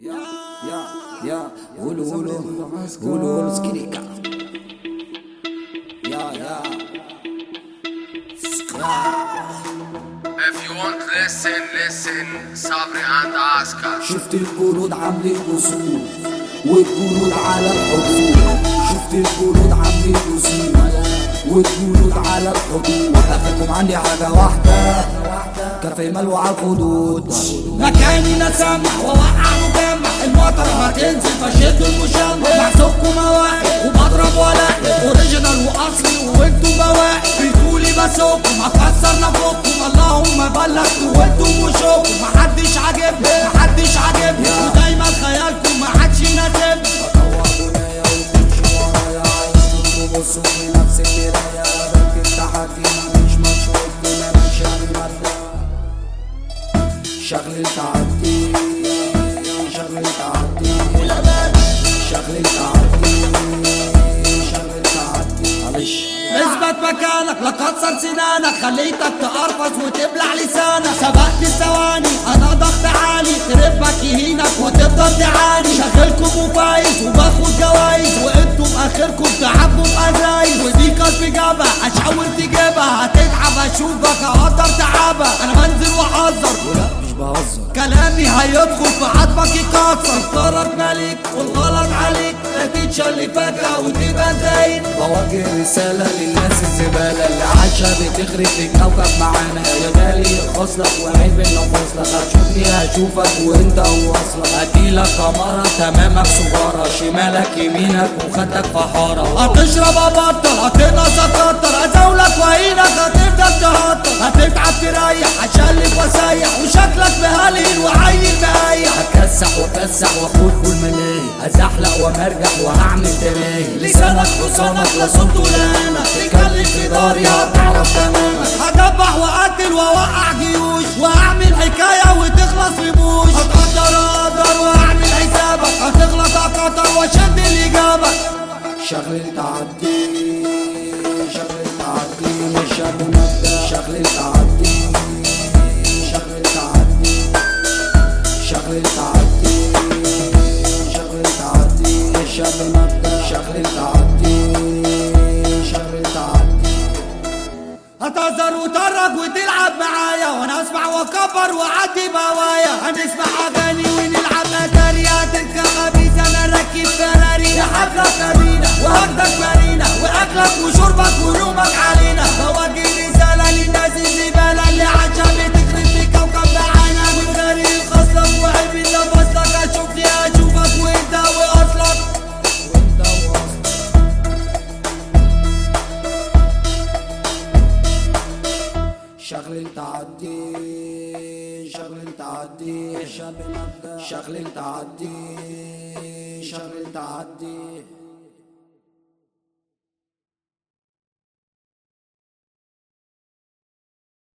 يا يا يا قولوا قولوا قولوا قولوا سكريكا يا يا If you want listen, listen صبري عند عسكر شفت الجنود عاملين وصول والجنود على الحدود شفت الجنود عاملين وصول والجنود على الحدود اخدكم عندي حاجة واحدة كفي ملو على الخدود مكاني نسمع ووقع مجمع المطر هتنزل فشد المشمع محسوبكم مواقف وبضرب ولاقي اوريجينال واصلي وانتم بواقي بتقولي بسوقكم هكسر نفوقكم اللهم بلغتوا وانتم وشوكم محدش عاجبني محدش عاجبني ودايما خيالكم محدش يناسبني بنايا وتمشي ورايا عايزكم تبصوا في نفس المراية بنك التحدي مفيش مشروط كده انا شغل مادة شغل تعدي شغل تعدي شغل تعدي شغل تعدي معلش اثبت مكانك لا كسر سنانك خليتك تقرفص وتبلع لسانك سبقت الثواني انا ضغط عالي خربك يهينك وتفضل تعاني شغلكم وفايز وباخد جوايز وانتم اخركم تعبوا بازايز ودي كانت اجابه اشاور تجيبها هتتعب اشوفك اقدر تعبها انا بنزل واحذر ولا مش بهزر كلامي هيدخل في عظمك يكسر اختارك ملك والغلط عليك لا تتشل فجأة وتبقى زايد بوجه رسالة للناس الزبالة اللي عايشة بتخرب في الكوكب معانا يا غالي خصلك وعيب ان فصلك هتشوفني هشوفك وانت واصلك هديلك كمرة تمامك سجارة شمالك يمينك وخدك في حارة هتشرب ابطل هتنقص اكتر ازولك وعينك هتفضل تهطل هتتعب تريح هشلف واسيح وشكلك مهلهل وعيل مقايح هكسح واكسح واخد كل ملاي ازحلق ومرجح وهعمل تماهي لسانك حصانك لا صوت ولا انا تتكلم في داري هتعرف تمامك هدبح واقتل واوقع جيوش واعمل حكايه وتخلص في بوش هتقدر اقدر واعمل حسابك هتغلط اقدر واشد الاجابه شغل تعدي شغل تعدي مش ابو مبدا شغل تعدي شغل تعدي شغل تعدي شغل تعدي مش ابو مبدا شغل تعدي شغل تعدي هتهزر وترج وتلعب معايا وانا اسمع واكبر واعدي بهوايا هنسمع اغاني ونلعب اتاري هتركب خبيث انا راكب فراري حفلة كابينة وهاخدك مارينا واكلك وشربك ونومك علينا بوجه رسالة للناس الزبالة اللي عايشة بتخرب في كوكب معانا من غير خصلك وحب اللي فصلك اشوفني اشوفك وانت واصلك وانت واصل شغل تعدي شغل تعدي شغل تعدي شغل تعدي